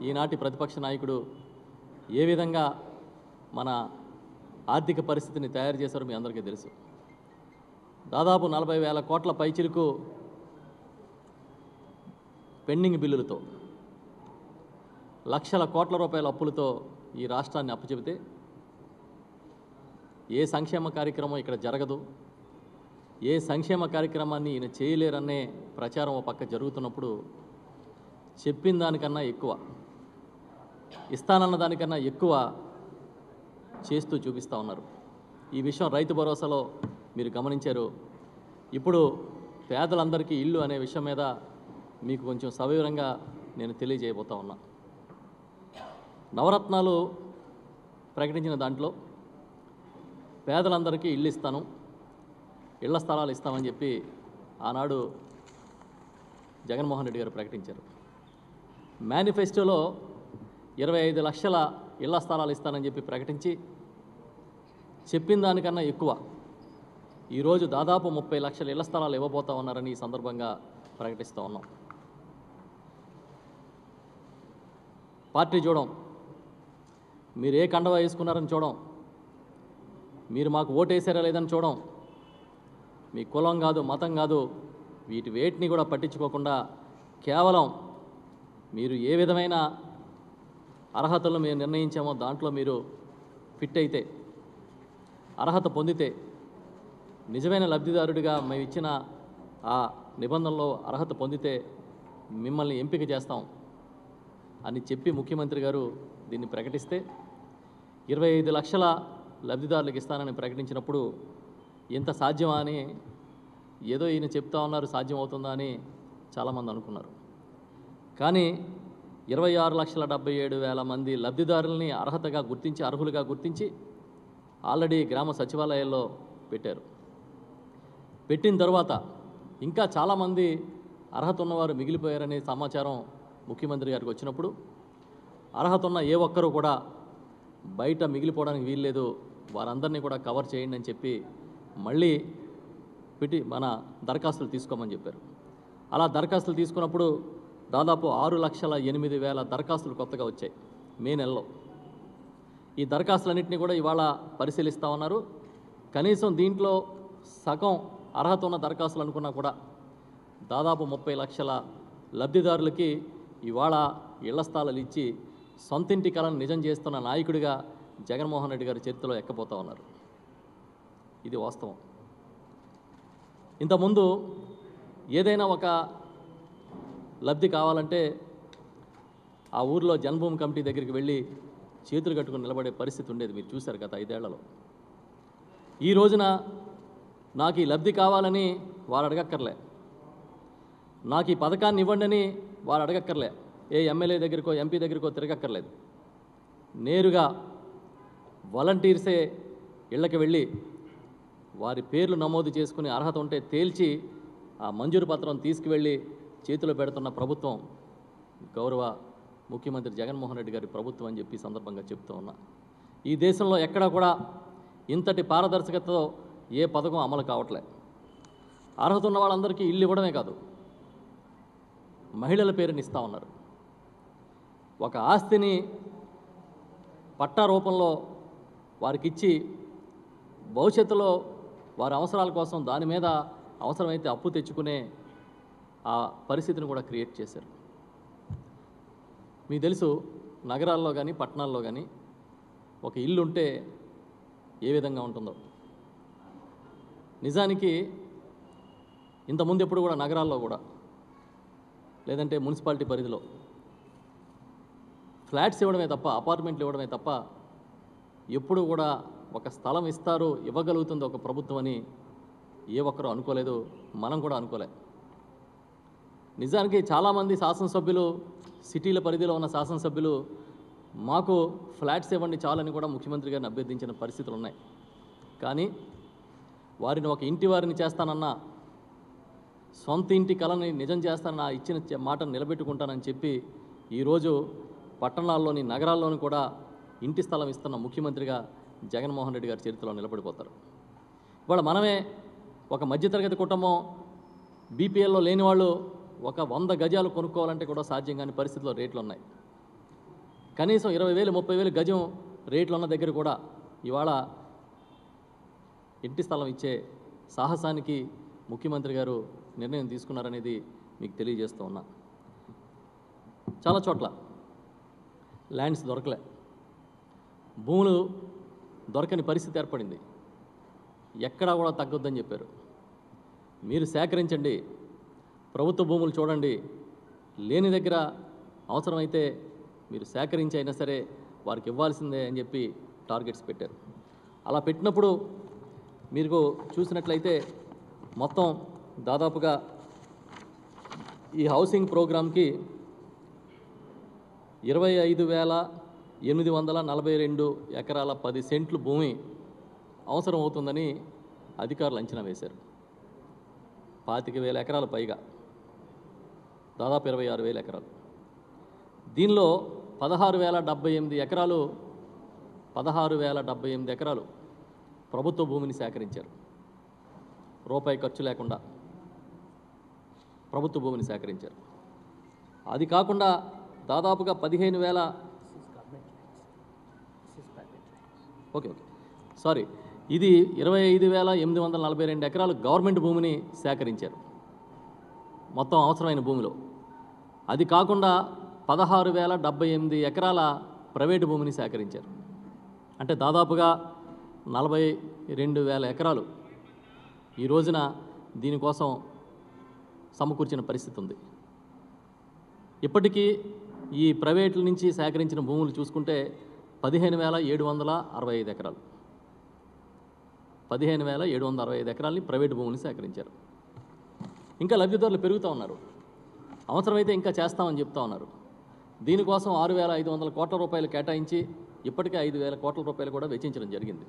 ఈనాటి ప్రతిపక్ష నాయకుడు ఏ విధంగా మన ఆర్థిక పరిస్థితిని తయారు చేశారో మీ అందరికీ తెలుసు దాదాపు నలభై వేల కోట్ల పైచిలుకు పెండింగ్ బిల్లులతో లక్షల కోట్ల రూపాయల అప్పులతో ఈ రాష్ట్రాన్ని అప్పచెబితే ఏ సంక్షేమ కార్యక్రమం ఇక్కడ జరగదు ఏ సంక్షేమ కార్యక్రమాన్ని ఈయన చేయలేరనే ప్రచారం ఒక పక్క జరుగుతున్నప్పుడు చెప్పిన దానికన్నా ఎక్కువ ఇస్తానన్న దానికన్నా ఎక్కువ చేస్తూ చూపిస్తూ ఉన్నారు ఈ విషయం రైతు భరోసాలో మీరు గమనించారు ఇప్పుడు పేదలందరికీ ఇల్లు అనే విషయం మీద మీకు కొంచెం సవివరంగా నేను తెలియజేయబోతా ఉన్నా నవరత్నాలు ప్రకటించిన దాంట్లో పేదలందరికీ ఇల్లు ఇస్తాను ఇళ్ల స్థలాలు ఇస్తామని చెప్పి ఆనాడు జగన్మోహన్ రెడ్డి గారు ప్రకటించారు మేనిఫెస్టోలో ఇరవై ఐదు లక్షల ఇళ్ల స్థలాలు ఇస్తానని చెప్పి ప్రకటించి చెప్పిన దానికన్నా ఎక్కువ ఈరోజు దాదాపు ముప్పై లక్షల ఇళ్ల స్థలాలు ఇవ్వబోతా ఉన్నారని ఈ సందర్భంగా ప్రకటిస్తూ ఉన్నాం పార్టీ చూడం మీరు ఏ కండవ వేసుకున్నారని చూడం మీరు మాకు ఓటేసారా లేదని చూడం మీ కులం కాదు మతం కాదు వీటి వేటిని కూడా పట్టించుకోకుండా కేవలం మీరు ఏ విధమైన అర్హతలు మేము నిర్ణయించామో దాంట్లో మీరు ఫిట్ అయితే అర్హత పొందితే నిజమైన లబ్ధిదారుడిగా మేము ఇచ్చిన ఆ నిబంధనలో అర్హత పొందితే మిమ్మల్ని ఎంపిక చేస్తాం అని చెప్పి ముఖ్యమంత్రి గారు దీన్ని ప్రకటిస్తే ఇరవై ఐదు లక్షల లబ్ధిదారులకు ఇస్తానని ప్రకటించినప్పుడు ఇంత సాధ్యమా అని ఏదో ఈయన చెప్తా ఉన్నారు సాధ్యం అవుతుందా అని చాలామంది అనుకున్నారు కానీ ఇరవై ఆరు లక్షల డెబ్బై ఏడు వేల మంది లబ్ధిదారుల్ని అర్హతగా గుర్తించి అర్హులుగా గుర్తించి ఆల్రెడీ గ్రామ సచివాలయాల్లో పెట్టారు పెట్టిన తర్వాత ఇంకా చాలామంది అర్హత ఉన్నవారు మిగిలిపోయారనే సమాచారం ముఖ్యమంత్రి గారికి వచ్చినప్పుడు అర్హత ఉన్న ఏ ఒక్కరూ కూడా బయట మిగిలిపోవడానికి వీల్లేదు వారందరినీ కూడా కవర్ చేయండి అని చెప్పి మళ్ళీ పెట్టి మన దరఖాస్తులు తీసుకోమని చెప్పారు అలా దరఖాస్తులు తీసుకున్నప్పుడు దాదాపు ఆరు లక్షల ఎనిమిది వేల దరఖాస్తులు కొత్తగా వచ్చాయి మే నెలలో ఈ దరఖాస్తులన్నింటినీ కూడా ఇవాళ పరిశీలిస్తూ ఉన్నారు కనీసం దీంట్లో సగం అర్హత ఉన్న దరఖాస్తులు అనుకున్నా కూడా దాదాపు ముప్పై లక్షల లబ్ధిదారులకి ఇవాళ ఇళ్ల స్థలాలు ఇచ్చి సొంతింటి కళను నిజం చేస్తున్న నాయకుడిగా జగన్మోహన్ రెడ్డి గారి చరిత్రలో ఎక్కబోతా ఉన్నారు ఇది వాస్తవం ఇంతకుముందు ఏదైనా ఒక లబ్ధి కావాలంటే ఆ ఊర్లో జన్మభూమి కమిటీ దగ్గరికి వెళ్ళి చేతులు కట్టుకుని నిలబడే పరిస్థితి ఉండేది మీరు చూశారు గత ఐదేళ్లలో ఈ రోజున నాకు ఈ లబ్ధి కావాలని వారు అడగక్కర్లే నాకు ఈ పథకాన్ని ఇవ్వండి అని వారు అడగక్కర్లే ఏ ఎమ్మెల్యే దగ్గరికో ఎంపీ దగ్గరికో తిరగక్కర్లేదు నేరుగా వాలంటీర్సే ఇళ్ళకి వెళ్ళి వారి పేర్లు నమోదు చేసుకుని అర్హత ఉంటే తేల్చి ఆ మంజూరు పత్రం తీసుకువెళ్ళి చేతిలో పెడుతున్న ప్రభుత్వం గౌరవ ముఖ్యమంత్రి జగన్మోహన్ రెడ్డి గారి ప్రభుత్వం అని చెప్పి ఈ సందర్భంగా చెప్తూ ఉన్నా ఈ దేశంలో ఎక్కడా కూడా ఇంతటి పారదర్శకతతో ఏ పథకం అమలు కావట్లే అర్హత ఉన్న వాళ్ళందరికీ ఇల్లు ఇవ్వడమే కాదు మహిళల పేరుని ఇస్తా ఉన్నారు ఒక ఆస్తిని పట్టా రూపంలో వారికి ఇచ్చి భవిష్యత్తులో వారి అవసరాల కోసం దాని మీద అవసరమైతే అప్పు తెచ్చుకునే ఆ పరిస్థితిని కూడా క్రియేట్ చేశారు మీకు తెలుసు నగరాల్లో కానీ పట్టణాల్లో కానీ ఒక ఇల్లు ఉంటే ఏ విధంగా ఉంటుందో నిజానికి ఇంతకుముందు ఎప్పుడు కూడా నగరాల్లో కూడా లేదంటే మున్సిపాలిటీ పరిధిలో ఫ్లాట్స్ ఇవ్వడమే తప్ప అపార్ట్మెంట్లు ఇవ్వడమే తప్ప ఎప్పుడు కూడా ఒక స్థలం ఇస్తారు ఇవ్వగలుగుతుంది ఒక ప్రభుత్వం అని ఏ ఒక్కరూ అనుకోలేదు మనం కూడా అనుకోలే నిజానికి చాలామంది శాసనసభ్యులు సిటీల పరిధిలో ఉన్న శాసనసభ్యులు మాకు ఫ్లాట్స్ ఇవ్వండి చాలని కూడా ముఖ్యమంత్రి గారిని అభ్యర్థించిన పరిస్థితులు ఉన్నాయి కానీ వారిని ఒక ఇంటి వారిని చేస్తానన్నా సొంత ఇంటి కళని నిజం చేస్తానన్న ఆ ఇచ్చిన చె- మాటను నిలబెట్టుకుంటానని చెప్పి ఈరోజు పట్టణాల్లోని నగరాల్లోని కూడా ఇంటి స్థలం ఇస్తున్న ముఖ్యమంత్రిగా జగన్మోహన్ రెడ్డి గారి చరిత్రలో నిలబడిపోతారు ఇవాళ మనమే ఒక మధ్యతరగతి కుటుంబం బీపీఎల్లో లేని వాళ్ళు ఒక వంద గజాలు కొనుక్కోవాలంటే కూడా సాధ్యం కాని పరిస్థితిలో రేట్లు ఉన్నాయి కనీసం ఇరవై వేలు ముప్పై వేలు గజం రేట్లు ఉన్న దగ్గర కూడా ఇవాళ ఇంటి స్థలం ఇచ్చే సాహసానికి ముఖ్యమంత్రి గారు నిర్ణయం తీసుకున్నారనేది మీకు తెలియజేస్తూ ఉన్నా చాలా చోట్ల ల్యాండ్స్ దొరకలే భూములు దొరకని పరిస్థితి ఏర్పడింది ఎక్కడా కూడా తగ్గొద్దని చెప్పారు మీరు సేకరించండి ప్రభుత్వ భూములు చూడండి లేని దగ్గర అవసరమైతే మీరు సేకరించి అయినా సరే వారికి ఇవ్వాల్సిందే అని చెప్పి టార్గెట్స్ పెట్టారు అలా పెట్టినప్పుడు మీరు చూసినట్లయితే మొత్తం దాదాపుగా ఈ హౌసింగ్ ప్రోగ్రామ్కి ఇరవై ఐదు వేల ఎనిమిది వందల నలభై రెండు ఎకరాల పది సెంట్లు భూమి అవసరం అవుతుందని అధికారులు అంచనా వేశారు పాతిక వేల ఎకరాలు పైగా దాదాపు ఇరవై ఆరు వేల ఎకరాలు దీనిలో పదహారు వేల డెబ్బై ఎనిమిది ఎకరాలు పదహారు వేల డెబ్బై ఎనిమిది ఎకరాలు ప్రభుత్వ భూమిని సేకరించారు రూపాయి ఖర్చు లేకుండా ప్రభుత్వ భూమిని సేకరించారు అది కాకుండా దాదాపుగా పదిహేను వేల ఓకే ఓకే సారీ ఇది ఇరవై ఐదు వేల ఎనిమిది వందల నలభై రెండు ఎకరాలు గవర్నమెంట్ భూమిని సేకరించారు మొత్తం అవసరమైన భూమిలో అది కాకుండా పదహారు వేల డెబ్బై ఎనిమిది ఎకరాల ప్రైవేటు భూమిని సేకరించారు అంటే దాదాపుగా నలభై రెండు వేల ఎకరాలు ఈ రోజున దీనికోసం సమకూర్చిన పరిస్థితి ఉంది ఇప్పటికీ ఈ ప్రైవేట్ల నుంచి సేకరించిన భూములు చూసుకుంటే పదిహేను వేల ఏడు వందల అరవై ఐదు ఎకరాలు పదిహేను వేల ఏడు వందల అరవై ఐదు ఎకరాలని ప్రైవేటు భూములు సేకరించారు ఇంకా లబ్ధిదారులు పెరుగుతూ ఉన్నారు అవసరమైతే ఇంకా చేస్తామని చెప్తా ఉన్నారు దీనికోసం ఆరు వేల ఐదు వందల కోట్ల రూపాయలు కేటాయించి ఇప్పటికే ఐదు వేల కోట్ల రూపాయలు కూడా వెచ్చించడం జరిగింది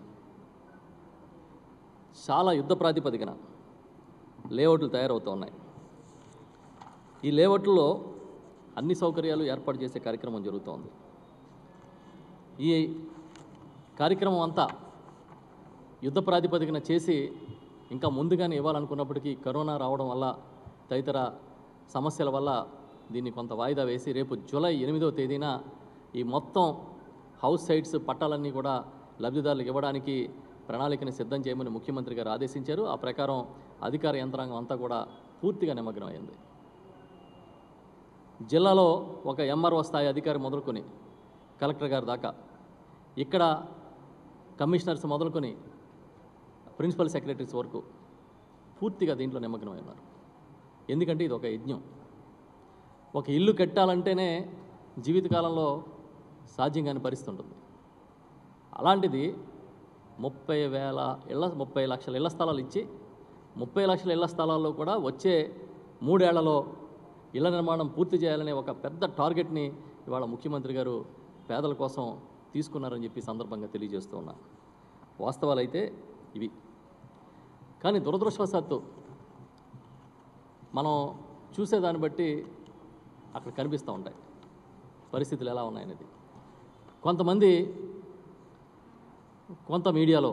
చాలా యుద్ధ ప్రాతిపదికన లేఅవుట్లు తయారవుతూ ఉన్నాయి ఈ లేఅవుట్లలో అన్ని సౌకర్యాలు ఏర్పాటు చేసే కార్యక్రమం జరుగుతోంది ఈ కార్యక్రమం అంతా యుద్ధ ప్రాతిపదికన చేసి ఇంకా ముందుగానే ఇవ్వాలనుకున్నప్పటికీ కరోనా రావడం వల్ల తదితర సమస్యల వల్ల దీన్ని కొంత వాయిదా వేసి రేపు జూలై ఎనిమిదో తేదీన ఈ మొత్తం హౌస్ సైట్స్ పట్టాలన్నీ కూడా లబ్ధిదారులకు ఇవ్వడానికి ప్రణాళికని సిద్ధం చేయమని ముఖ్యమంత్రి గారు ఆదేశించారు ఆ ప్రకారం అధికార యంత్రాంగం అంతా కూడా పూర్తిగా నిమగ్నమైంది జిల్లాలో ఒక ఎంఆర్ఓ స్థాయి అధికారి మొదలుకొని కలెక్టర్ గారి దాకా ఇక్కడ కమిషనర్స్ మొదలుకొని ప్రిన్సిపల్ సెక్రటరీస్ వరకు పూర్తిగా దీంట్లో నిమగ్నమై ఉన్నారు ఎందుకంటే ఇది ఒక యజ్ఞం ఒక ఇల్లు కట్టాలంటేనే జీవితకాలంలో సాధ్యం కాని పరిస్థితి ఉంటుంది అలాంటిది ముప్పై వేల ఇళ్ళ ముప్పై లక్షల ఇళ్ల స్థలాలు ఇచ్చి ముప్పై లక్షల ఇళ్ల స్థలాల్లో కూడా వచ్చే మూడేళ్లలో ఇళ్ల నిర్మాణం పూర్తి చేయాలనే ఒక పెద్ద టార్గెట్ని ఇవాళ ముఖ్యమంత్రి గారు పేదల కోసం తీసుకున్నారని చెప్పి సందర్భంగా తెలియజేస్తూ ఉన్నా వాస్తవాలు అయితే ఇవి కానీ దురదృష్టవశాత్తు మనం చూసేదాన్ని బట్టి అక్కడ కనిపిస్తూ ఉంటాయి పరిస్థితులు ఎలా ఉన్నాయనేది కొంతమంది కొంత మీడియాలో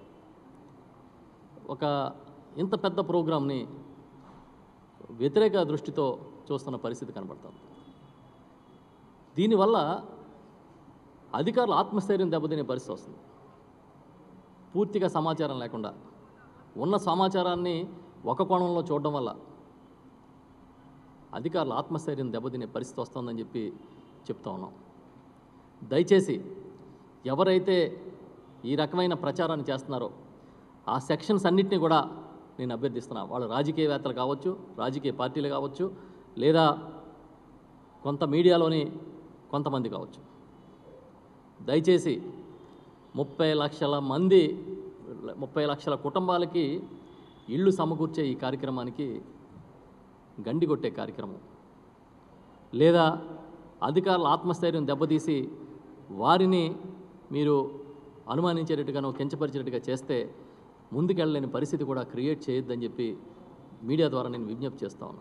ఒక ఇంత పెద్ద ప్రోగ్రామ్ని వ్యతిరేక దృష్టితో చూస్తున్న పరిస్థితి కనబడుతుంది దీనివల్ల అధికారుల ఆత్మస్థైర్యం దెబ్బతినే పరిస్థితి వస్తుంది పూర్తిగా సమాచారం లేకుండా ఉన్న సమాచారాన్ని ఒక కోణంలో చూడడం వల్ల అధికారుల ఆత్మస్థైర్యం దెబ్బతినే పరిస్థితి వస్తుందని చెప్పి చెప్తా ఉన్నాం దయచేసి ఎవరైతే ఈ రకమైన ప్రచారాన్ని చేస్తున్నారో ఆ సెక్షన్స్ అన్నిటిని కూడా నేను అభ్యర్థిస్తున్నా వాళ్ళు రాజకీయవేత్తలు కావచ్చు రాజకీయ పార్టీలు కావచ్చు లేదా కొంత మీడియాలోని కొంతమంది కావచ్చు దయచేసి ముప్పై లక్షల మంది ముప్పై లక్షల కుటుంబాలకి ఇళ్ళు సమకూర్చే ఈ కార్యక్రమానికి గండి కొట్టే కార్యక్రమం లేదా అధికారుల ఆత్మస్థైర్యం దెబ్బతీసి వారిని మీరు అనుమానించేటట్టుగానో కించపరిచేటట్టుగా చేస్తే ముందుకెళ్ళలేని పరిస్థితి కూడా క్రియేట్ చేయొద్దని చెప్పి మీడియా ద్వారా నేను విజ్ఞప్తి చేస్తా ఉన్నా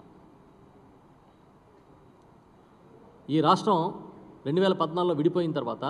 ఈ రాష్ట్రం రెండు వేల పద్నాలుగులో విడిపోయిన తర్వాత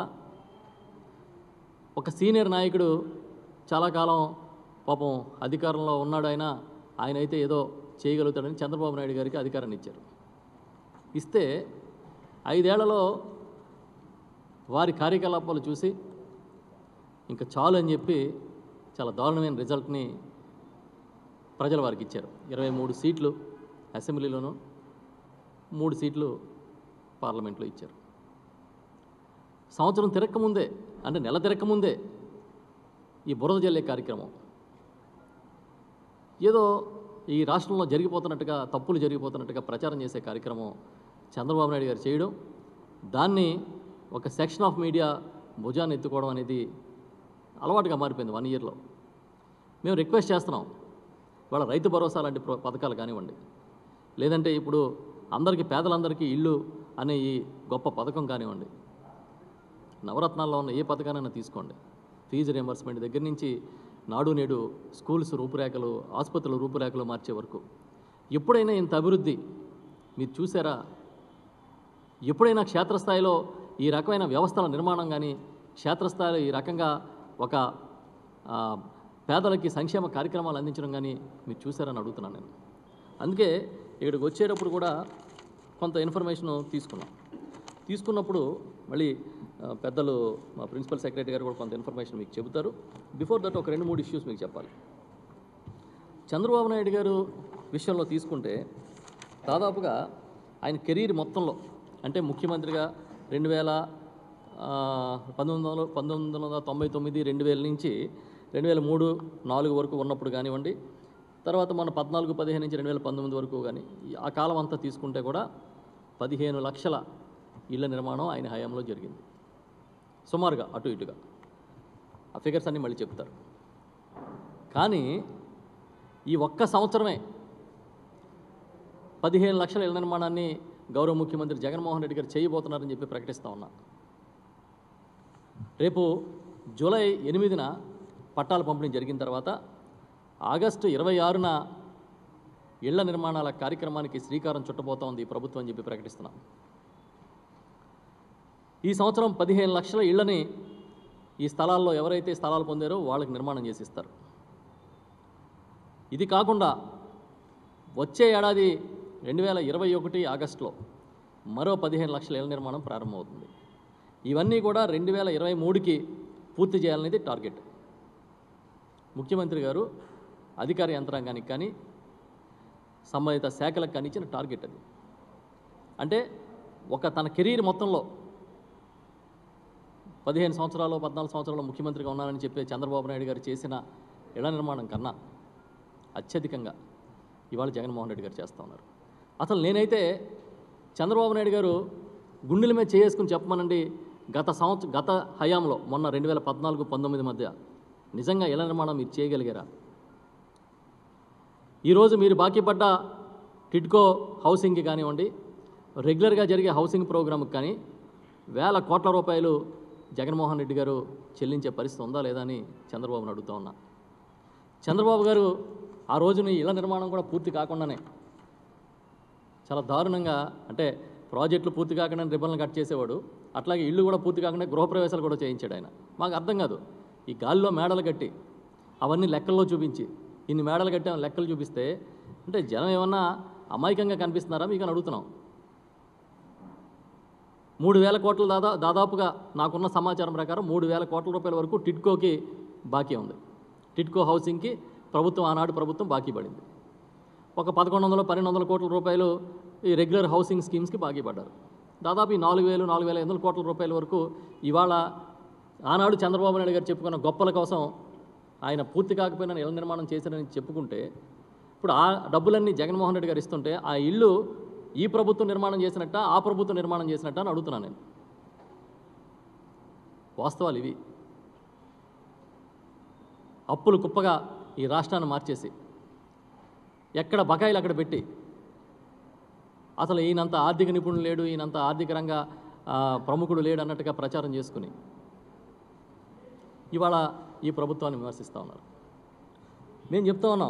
ఒక సీనియర్ నాయకుడు చాలా కాలం పాపం అధికారంలో ఉన్నాడు ఆయన ఆయన అయితే ఏదో చేయగలుగుతాడని చంద్రబాబు నాయుడు గారికి అధికారాన్ని ఇచ్చారు ఇస్తే ఐదేళ్లలో వారి కార్యకలాపాలు చూసి ఇంకా చాలు అని చెప్పి చాలా దారుణమైన రిజల్ట్ని ప్రజలు వారికి ఇచ్చారు ఇరవై మూడు సీట్లు అసెంబ్లీలోనూ మూడు సీట్లు పార్లమెంట్లో ఇచ్చారు సంవత్సరం తిరక్కముందే అంటే నెల తిరక్కముందే ఈ బురద జల్లే కార్యక్రమం ఏదో ఈ రాష్ట్రంలో జరిగిపోతున్నట్టుగా తప్పులు జరిగిపోతున్నట్టుగా ప్రచారం చేసే కార్యక్రమం చంద్రబాబు నాయుడు గారు చేయడం దాన్ని ఒక సెక్షన్ ఆఫ్ మీడియా భుజాన్ని ఎత్తుకోవడం అనేది అలవాటుగా మారిపోయింది వన్ ఇయర్లో మేము రిక్వెస్ట్ చేస్తున్నాం వాళ్ళ రైతు భరోసా లాంటి ప్ర- పథకాలు కానివ్వండి లేదంటే ఇప్పుడు అందరికీ పేదలందరికీ ఇల్లు అనే ఈ గొప్ప పథకం కానివ్వండి నవరత్నాల్లో ఉన్న ఏ పథకానైనా తీసుకోండి ఫీజు రియంబర్స్మెంట్ దగ్గర నుంచి నాడు నేడు స్కూల్స్ రూపురేఖలు ఆసుపత్రుల రూపురేఖలు మార్చే వరకు ఎప్పుడైనా ఇంత అభివృద్ధి మీరు చూసారా ఎప్పుడైనా క్షేత్రస్థాయిలో ఈ రకమైన వ్యవస్థల నిర్మాణం కానీ క్షేత్రస్థాయిలో ఈ రకంగా ఒక ఆ, పేదలకి సంక్షేమ కార్యక్రమాలు అందించడం కానీ మీరు చూసారని అడుగుతున్నాను నేను అందుకే ఇక్కడికి వచ్చేటప్పుడు కూడా కొంత ఇన్ఫర్మేషన్ తీసుకున్నాం తీసుకున్నప్పుడు మళ్ళీ ఆ, పెద్దలు మా ప్రిన్సిపల్ సెక్రటరీ గారు కూడా కొంత ఇన్ఫర్మేషన్ మీకు చెబుతారు బిఫోర్ దట్ ఒక రెండు మూడు ఇష్యూస్ మీకు చెప్పాలి చంద్రబాబు నాయుడు గారు విషయంలో తీసుకుంటే దాదాపుగా ఆయన కెరీర్ మొత్తంలో అంటే ముఖ్యమంత్రిగా రెండు వేల ఆ, పంతొమ్మిది వందల పంతొమ్మిది వందల తొంభై తొమ్మిది రెండు వేల నుంచి రెండు వేల మూడు నాలుగు వరకు ఉన్నప్పుడు కానివ్వండి తర్వాత మన పద్నాలుగు పదిహేను నుంచి రెండు వేల పంతొమ్మిది వరకు కానీ ఈ- ఆ కాలం అంతా తీసుకుంటే కూడా పదిహేను లక్షల ఇళ్ల నిర్మాణం ఆయన హయాంలో జరిగింది సుమారుగా అటు ఇటుగా ఆ ఫిగర్స్ అన్నీ మళ్ళీ చెప్తారు కానీ ఈ ఒక్క సంవత్సరమే పదిహేను లక్షల ఇళ్ల నిర్మాణాన్ని గౌరవ ముఖ్యమంత్రి జగన్మోహన్ రెడ్డి గారు చేయబోతున్నారని చెప్పి ప్రకటిస్తా ఉన్నా రేపు జూలై ఎనిమిదిన పట్టాల పంపిణీ జరిగిన తర్వాత ఆగస్టు ఇరవై ఆరున ఇళ్ల నిర్మాణాల కార్యక్రమానికి శ్రీకారం చుట్టబోతోంది ఈ ప్రభుత్వం అని చెప్పి ప్రకటిస్తున్నాం ఈ సంవత్సరం పదిహేను లక్షల ఇళ్లని ఈ స్థలాల్లో ఎవరైతే స్థలాలు పొందారో వాళ్ళకి నిర్మాణం చేసి ఇస్తారు ఇది కాకుండా వచ్చే ఏడాది రెండు వేల ఇరవై ఒకటి ఆగస్టులో మరో పదిహేను లక్షల ఇళ్ల నిర్మాణం ప్రారంభమవుతుంది ఇవన్నీ కూడా రెండు వేల ఇరవై మూడుకి పూర్తి చేయాలనేది టార్గెట్ ముఖ్యమంత్రి గారు అధికార యంత్రాంగానికి కానీ సంబంధిత శాఖలకు కానీ ఇచ్చిన టార్గెట్ అది అంటే ఒక తన కెరీర్ మొత్తంలో పదిహేను సంవత్సరాలు పద్నాలుగు సంవత్సరాలు ముఖ్యమంత్రిగా ఉన్నానని చెప్పే చంద్రబాబు నాయుడు గారు చేసిన ఇళ్ల నిర్మాణం కన్నా అత్యధికంగా ఇవాళ జగన్మోహన్ రెడ్డి గారు చేస్తూ ఉన్నారు అసలు నేనైతే చంద్రబాబు నాయుడు గారు గుండెల మీద చేసుకుని చెప్పమనండి గత సంవత్సరం గత హయాంలో మొన్న రెండు వేల పద్నాలుగు పంతొమ్మిది మధ్య నిజంగా ఇళ్ల నిర్మాణం మీరు చేయగలిగారా ఈరోజు మీరు బాకీ పడ్డ టిడ్కో హౌసింగ్కి కానివ్వండి రెగ్యులర్గా జరిగే హౌసింగ్ ప్రోగ్రామ్కి కానీ వేల కోట్ల రూపాయలు జగన్మోహన్ రెడ్డి గారు చెల్లించే పరిస్థితి ఉందా లేదా అని చంద్రబాబును అడుగుతా ఉన్నా చంద్రబాబు గారు ఆ రోజున ఈ ఇళ్ల నిర్మాణం కూడా పూర్తి కాకుండానే చాలా దారుణంగా అంటే ప్రాజెక్టులు పూర్తి కాకుండా రిబ్బన్లు కట్ చేసేవాడు అట్లాగే ఇల్లు కూడా పూర్తి కాకుండా గృహప్రవేశాలు కూడా చేయించాడు ఆయన మాకు అర్థం కాదు ఈ గాలిలో మేడలు కట్టి అవన్నీ లెక్కల్లో చూపించి ఇన్ని మేడలు కట్టి ఆ లెక్కలు చూపిస్తే అంటే జనం ఏమన్నా అమాయకంగా కనిపిస్తున్నారా మీకు అని అడుగుతున్నాం మూడు వేల కోట్ల దాదా దాదాపుగా నాకున్న సమాచారం ప్రకారం మూడు వేల కోట్ల రూపాయల వరకు టిడ్కోకి బాకీ ఉంది టిడ్కో హౌసింగ్కి ప్రభుత్వం ఆనాడు ప్రభుత్వం బాకీ పడింది ఒక పదకొండు వందలు పన్నెండు వందల కోట్ల రూపాయలు ఈ రెగ్యులర్ హౌసింగ్ స్కీమ్స్కి బాకీ పడ్డారు దాదాపు ఈ నాలుగు వేలు నాలుగు వేల ఐదు వందల కోట్ల రూపాయల వరకు ఇవాళ ఆనాడు చంద్రబాబు నాయుడు గారు చెప్పుకున్న గొప్పల కోసం ఆయన పూర్తి కాకపోయినా ఇళ్ల నిర్మాణం చేశారని చెప్పుకుంటే ఇప్పుడు ఆ డబ్బులన్నీ జగన్మోహన్ రెడ్డి గారు ఇస్తుంటే ఆ ఇల్లు ఈ ప్రభుత్వం నిర్మాణం చేసినట్ట ఆ ప్రభుత్వం నిర్మాణం చేసినట్ట అని అడుగుతున్నాను నేను వాస్తవాలు ఇవి అప్పులు కుప్పగా ఈ రాష్ట్రాన్ని మార్చేసి ఎక్కడ బకాయిలు అక్కడ పెట్టి అసలు ఈయనంత ఆర్థిక నిపుణులు లేడు ఈయనంత ఆర్థిక రంగ ఆ, ప్రముఖుడు లేడు అన్నట్టుగా ప్రచారం చేసుకుని ఇవాళ ఈ ప్రభుత్వాన్ని విమర్శిస్తూ ఉన్నారు మేము చెప్తా ఉన్నాం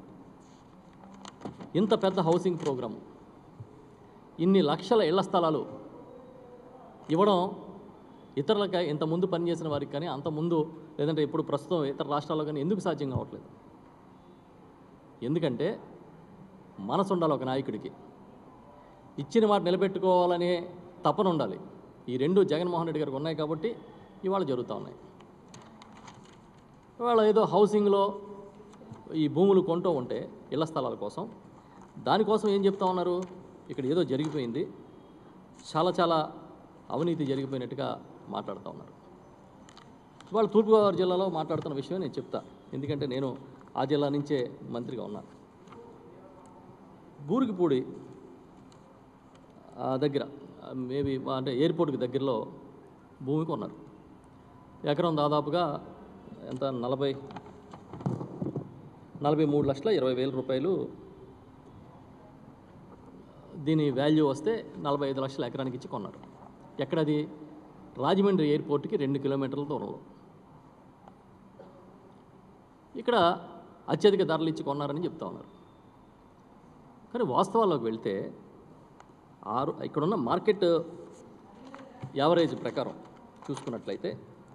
ఇంత పెద్ద హౌసింగ్ ప్రోగ్రాము ఇన్ని లక్షల ఇళ్ల స్థలాలు ఇవ్వడం ఇతరులకి ఇంత ముందు పనిచేసిన వారికి కానీ అంత ముందు లేదంటే ఇప్పుడు ప్రస్తుతం ఇతర రాష్ట్రాల్లో కానీ ఎందుకు సాధ్యం కావట్లేదు ఎందుకంటే మనసు ఉండాలి ఒక నాయకుడికి ఇచ్చిన మాట నిలబెట్టుకోవాలనే తపన ఉండాలి ఈ రెండు జగన్మోహన్ రెడ్డి గారికి ఉన్నాయి కాబట్టి ఇవాళ జరుగుతూ ఉన్నాయి ఇవాళ ఏదో హౌసింగ్లో ఈ భూములు కొంటూ ఉంటే ఇళ్ల స్థలాల కోసం దానికోసం ఏం చెప్తా ఉన్నారు ఇక్కడ ఏదో జరిగిపోయింది చాలా చాలా అవినీతి జరిగిపోయినట్టుగా మాట్లాడుతూ ఉన్నారు ఇవాళ తూర్పుగోదావరి జిల్లాలో మాట్లాడుతున్న విషయం నేను చెప్తా ఎందుకంటే నేను ఆ జిల్లా నుంచే మంత్రిగా ఉన్నాను బూరికిపూడి ఆ దగ్గర మేబీ అంటే ఎయిర్పోర్ట్కి దగ్గరలో భూమి కొన్నారు ఎకరం దాదాపుగా ఎంత నలభై నలభై మూడు లక్షల ఇరవై వేల రూపాయలు దీని వాల్యూ వస్తే నలభై ఐదు లక్షల ఎకరానికి ఇచ్చి కొన్నారు ఎక్కడది రాజమండ్రి ఎయిర్పోర్ట్కి రెండు కిలోమీటర్ల దూరంలో ఇక్కడ అత్యధిక ధరలు ఇచ్చి కొన్నారని చెప్తా ఉన్నారు కానీ వాస్తవాల్లోకి వెళ్తే ఆరు ఇక్కడున్న మార్కెట్ యావరేజ్ ప్రకారం చూసుకున్నట్లయితే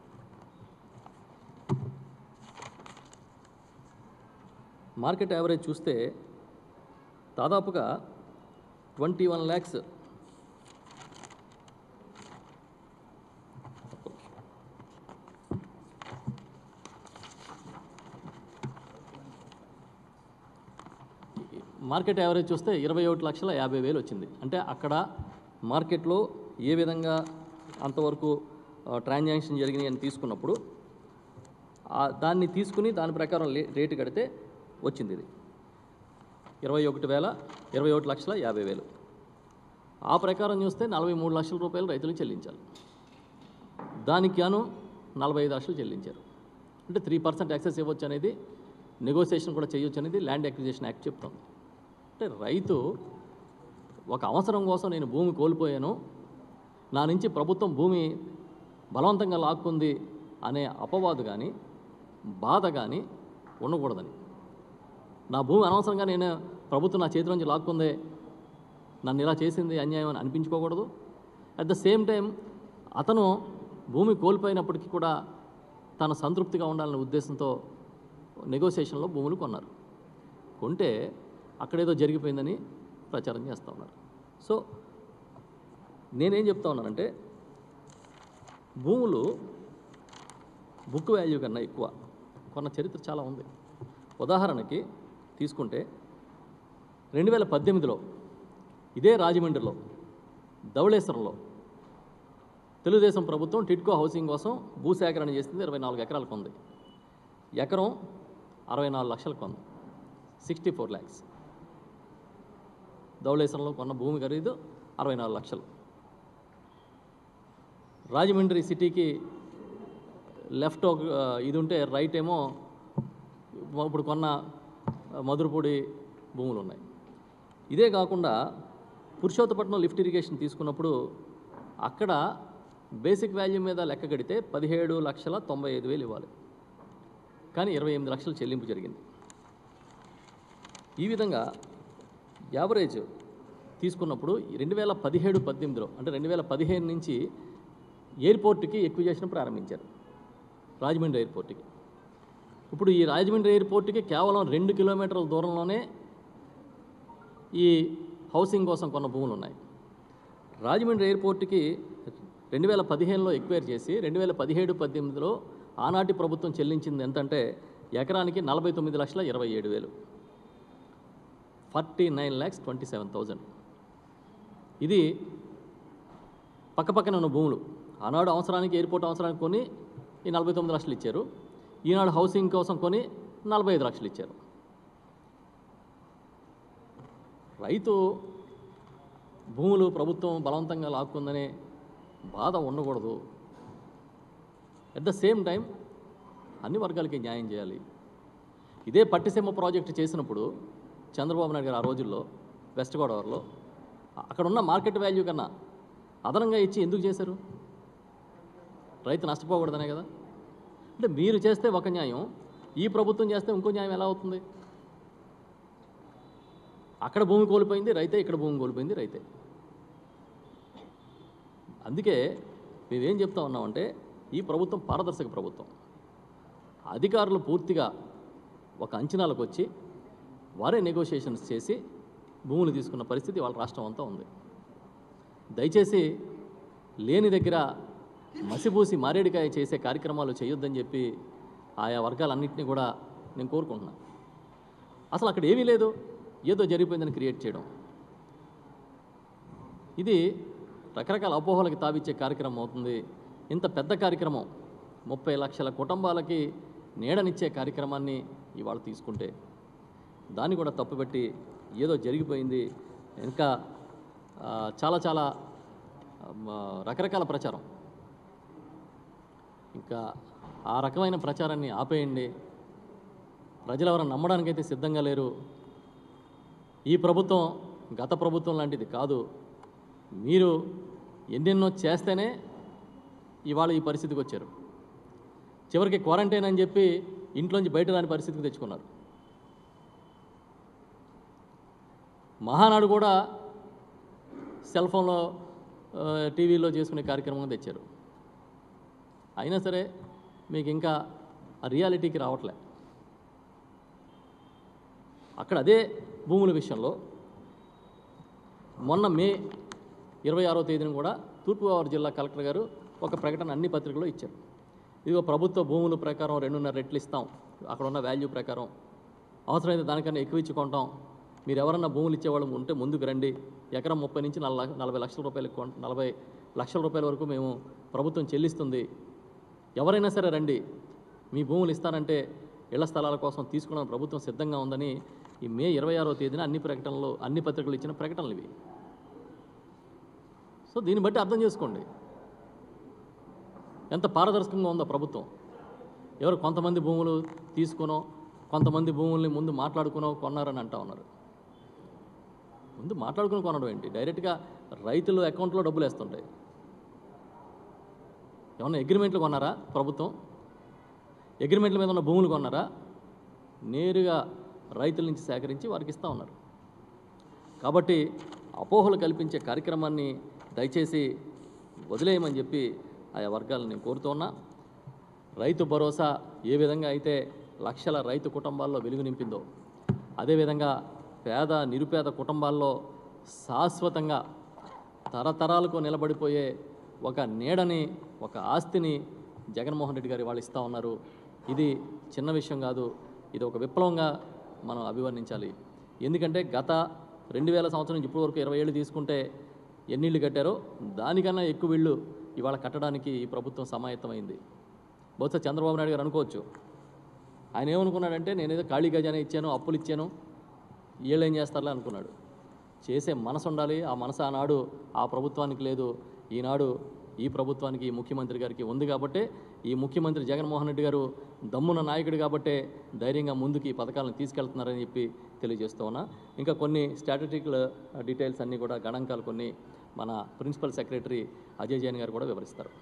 మార్కెట్ యావరేజ్ చూస్తే దాదాపుగా twenty one lakhs market average చూస్తే ఇరవై ఒకటి లక్షల యాభై వేలు వచ్చింది అంటే అక్కడ మార్కెట్లో ఏ విధంగా అంతవరకు ట్రాన్సాక్షన్ జరిగినాయి అని తీసుకున్నప్పుడు ఆ దాన్ని తీసుకుని దాని ప్రకారం లే- రేటు కడితే వచ్చింది ఇది ఇరవై ఒకటి వేల ఇరవై ఒకటి లక్షల యాభై వేలు ఆ ప్రకారం చూస్తే నలభై మూడు లక్షల రూపాయలు రైతులు చెల్లించాలి దానికి గాను నలభై ఐదు లక్షలు చెల్లించారు అంటే త్రీ పర్సెంట్ ఎక్సెస్ ఇవ్వచ్చు అనేది నెగోసియేషన్ కూడా చేయొచ్చు అనేది ల్యాండ్ అక్విజిషన్ యాక్ట్ చెప్తుంది అంటే రైతు ఒక అవసరం కోసం నేను భూమి కోల్పోయాను నా నుంచి ప్రభుత్వం భూమి బలవంతంగా లాక్కుంది అనే అపవాదు కానీ బాధ కానీ ఉండకూడదని నా భూమి అనవసరంగా నేను ప్రభుత్వం నా చేతి నుంచి లాక్కుందే నన్ను ఇలా చేసింది అన్యాయం అని అనిపించుకోకూడదు అట్ ద సేమ్ టైం అతను భూమి కోల్పోయినప్పటికీ కూడా తన సంతృప్తిగా ఉండాలనే ఉద్దేశంతో నెగోసియేషన్లో భూములు కొన్నారు కొంటే అక్కడేదో జరిగిపోయిందని ప్రచారం చేస్తూ ఉన్నారు సో నేనేం చెప్తా ఉన్నానంటే భూములు బుక్ వాల్యూ కన్నా ఎక్కువ కొన్న చరిత్ర చాలా ఉంది ఉదాహరణకి తీసుకుంటే రెండు వేల పద్దెనిమిదిలో ఇదే రాజమండ్రిలో ధవళేశ్వరంలో తెలుగుదేశం ప్రభుత్వం టిడ్కో హౌసింగ్ కోసం భూసేకరణ చేసింది ఇరవై నాలుగు ఎకరాలకు ఉంది ఎకరం అరవై నాలుగు లక్షలకు కొంది సిక్స్టీ ఫోర్ ల్యాక్స్ ధవళేశ్వరంలో కొన్న భూమి ఖరీదు అరవై నాలుగు లక్షలు రాజమండ్రి సిటీకి లెఫ్ట్ ఒక ఆ, ఇది ఉంటే రైట్ ఏమో ఇప్పుడు కొన్న మధురపూడి భూములు ఉన్నాయి ఇదే కాకుండా పురుషోత్తపట్నం లిఫ్ట్ ఇరిగేషన్ తీసుకున్నప్పుడు అక్కడ బేసిక్ వాల్యూ మీద లెక్క కడితే పదిహేడు లక్షల తొంభై ఐదు వేలు ఇవ్వాలి కానీ ఇరవై ఎనిమిది లక్షలు చెల్లింపు జరిగింది ఈ విధంగా యావరేజ్ తీసుకున్నప్పుడు రెండు వేల పదిహేడు పద్దెనిమిదిలో అంటే రెండు వేల పదిహేను నుంచి ఎయిర్పోర్ట్కి ఎక్విజేషన్ ప్రారంభించారు రాజమండ్రి ఎయిర్పోర్ట్కి ఇప్పుడు ఈ రాజమండ్రి ఎయిర్పోర్ట్కి కేవలం రెండు కిలోమీటర్ల దూరంలోనే ఈ హౌసింగ్ కోసం కొన్న భూములు ఉన్నాయి రాజమండ్రి ఎయిర్పోర్ట్కి రెండు వేల పదిహేనులో ఎక్వైర్ చేసి రెండు వేల పదిహేడు పద్దెనిమిదిలో ఆనాటి ప్రభుత్వం చెల్లించింది ఎంతంటే ఎకరానికి నలభై తొమ్మిది లక్షల ఇరవై ఏడు వేలు forty nine lakhs twenty seven thousand ఇది పక్కపక్కన ఉన్న భూములు ఆనాడు అవసరానికి ఎయిర్పోర్ట్ అవసరానికి కొని ఈ నలభై తొమ్మిది లక్షలు ఇచ్చారు ఈనాడు హౌసింగ్ కోసం కొని నలభై ఐదు లక్షలు ఇచ్చారు రైతు భూములు ప్రభుత్వం బలవంతంగా లాక్కుందనే బాధ ఉండకూడదు అట్ ద సేమ్ టైం అన్ని వర్గాలకి న్యాయం చేయాలి ఇదే పట్టిసీమ ప్రాజెక్టు చేసినప్పుడు చంద్రబాబు నాయుడు గారు ఆ రోజుల్లో వెస్ట్ గోదావరిలో అక్కడ ఉన్న మార్కెట్ వాల్యూ కన్నా అదనంగా ఇచ్చి ఎందుకు చేశారు రైతు నష్టపోకూడదనే కదా అంటే మీరు చేస్తే ఒక న్యాయం ఈ ప్రభుత్వం చేస్తే ఇంకో న్యాయం ఎలా అవుతుంది అక్కడ భూమి కోల్పోయింది రైతే ఇక్కడ భూమి కోల్పోయింది రైతే అందుకే మేమేం చెప్తా ఉన్నామంటే ఈ ప్రభుత్వం పారదర్శక ప్రభుత్వం అధికారులు పూర్తిగా ఒక అంచనాలకు వచ్చి వారే నెగోషియేషన్స్ చేసి భూములు తీసుకున్న పరిస్థితి వాళ్ళ రాష్ట్రం అంతా ఉంది దయచేసి లేని దగ్గర మసిపూసి మారేడికాయ చేసే కార్యక్రమాలు చేయొద్దని చెప్పి ఆయా వర్గాలన్నింటినీ కూడా నేను కోరుకుంటున్నాను అసలు అక్కడ ఏమీ లేదు ఏదో జరిగిపోయిందని క్రియేట్ చేయడం ఇది రకరకాల అపోహలకి తావిచ్చే కార్యక్రమం అవుతుంది ఇంత పెద్ద కార్యక్రమం ముప్పై లక్షల కుటుంబాలకి నీడనిచ్చే కార్యక్రమాన్ని ఇవాళ తీసుకుంటే దాన్ని కూడా తప్పుపెట్టి ఏదో జరిగిపోయింది ఇంకా ఆ, చాలా చాలా ఆ, మ- రకరకాల ప్రచారం ఇంకా ఆ రకమైన ప్రచారాన్ని ఆపేయండి ప్రజలు ఎవరైనా నమ్మడానికైతే సిద్ధంగా లేరు ఈ ప్రభుత్వం గత ప్రభుత్వం లాంటిది కాదు మీరు ఎన్నెన్నో చేస్తేనే ఇవాళ ఈ పరిస్థితికి వచ్చారు చివరికి క్వారంటైన్ అని చెప్పి ఇంట్లోంచి బయట రాని పరిస్థితికి తెచ్చుకున్నారు మహానాడు కూడా సెల్ ఫోన్లో ఆ, టీవీలో చేసుకునే కార్యక్రమం తెచ్చారు అయినా సరే మీకు ఇంకా ఆ రియాలిటీకి రావట్లే అక్కడ అదే భూముల విషయంలో మొన్న మే ఇరవై ఆరో తేదీన కూడా తూర్పుగోదావరి జిల్లా కలెక్టర్ గారు ఒక ప్రకటన అన్ని పత్రికల్లో ఇచ్చారు ఇదిగో ప్రభుత్వ భూముల ప్రకారం రెండున్నర రెట్లు ఇస్తాం అక్కడ ఉన్న వాల్యూ ప్రకారం అవసరమైతే దానికన్నా ఎక్కువ ఇచ్చి కొంటాం మీరు ఎవరన్నా భూములు ఇచ్చేవాళ్ళు ఉంటే ముందుకు రండి ఎకరం ముప్పై నుంచి నలభై నలభై లక్షల రూపాయలకు కొన్- నలభై లక్షల రూపాయల వరకు మేము ప్రభుత్వం చెల్లిస్తుంది ఎవరైనా సరే రండి మీ భూములు ఇస్తానంటే ఇళ్ల స్థలాల కోసం తీసుకున్న ప్రభుత్వం సిద్ధంగా ఉందని ఈ మే ఇరవై ఆరో తేదీన అన్ని ప్రకటనలు అన్ని పత్రికలు ఇచ్చిన ప్రకటనలు ఇవి సో దీన్ని బట్టి అర్థం చేసుకోండి ఎంత పారదర్శకంగా ఉందో ప్రభుత్వం ఎవరు కొంతమంది భూములు తీసుకునో కొంతమంది భూముల్ని ముందు మాట్లాడుకునో కొన్నారని అంటా ఉన్నారు ముందు మాట్లాడుకుని కొనడం ఏంటి డైరెక్ట్గా రైతుల అకౌంట్లో డబ్బులు వేస్తుంటాయి ఏమన్నా అగ్రిమెంట్లు కొన్నారా ప్రభుత్వం అగ్రిమెంట్ల మీద ఉన్న భూములు కొన్నారా నేరుగా రైతుల నుంచి సేకరించి వారికి ఇస్తూ ఉన్నారు కాబట్టి అపోహలు కల్పించే కార్యక్రమాన్ని దయచేసి వదిలేయమని చెప్పి ఆయా వర్గాలను నేను కోరుతూ ఉన్నా రైతు భరోసా ఏ విధంగా అయితే లక్షల రైతు కుటుంబాల్లో వెలుగు నింపిందో అదేవిధంగా పేద నిరుపేద కుటుంబాల్లో శాశ్వతంగా తరతరాలకు నిలబడిపోయే ఒక నీడని ఒక ఆస్తిని జగన్మోహన్ రెడ్డి గారు వాళ్ళు ఇస్తూ ఉన్నారు ఇది చిన్న విషయం కాదు ఇది ఒక విప్లవంగా మనం అభివర్ణించాలి ఎందుకంటే గత రెండు వేల సంవత్సరం నుంచి ఇప్పటి వరకు ఇరవై ఏళ్ళు తీసుకుంటే ఎన్ని ఇళ్ళు కట్టారో దానికన్నా ఎక్కువ ఇళ్ళు ఇవాళ కట్టడానికి ఈ ప్రభుత్వం సమాయత్తమైంది బహుశా చంద్రబాబు నాయుడు గారు అనుకోవచ్చు ఆయన ఏమనుకున్నాడంటే నేనేదో ఖాళీ ఖజానా ఇచ్చాను అప్పులు ఇచ్చాను వీళ్ళు ఏం చేస్తారులే అనుకున్నాడు చేసే మనసు ఉండాలి ఆ మనసు ఆనాడు ఆ ప్రభుత్వానికి లేదు ఈనాడు ఈ ప్రభుత్వానికి ఈ ముఖ్యమంత్రి గారికి ఉంది కాబట్టే ఈ ముఖ్యమంత్రి జగన్మోహన్ రెడ్డి గారు దమ్మున నాయకుడు కాబట్టే ధైర్యంగా ముందుకు ఈ పథకాలను తీసుకెళ్తున్నారని చెప్పి తెలియజేస్తూ ఉన్నా ఇంకా కొన్ని స్టాటిస్టికల్ డీటెయిల్స్ అన్నీ కూడా గణాంకాలు కొన్ని మన ప్రిన్సిపల్ సెక్రటరీ అజయ్ జైన్ గారు కూడా వివరిస్తారు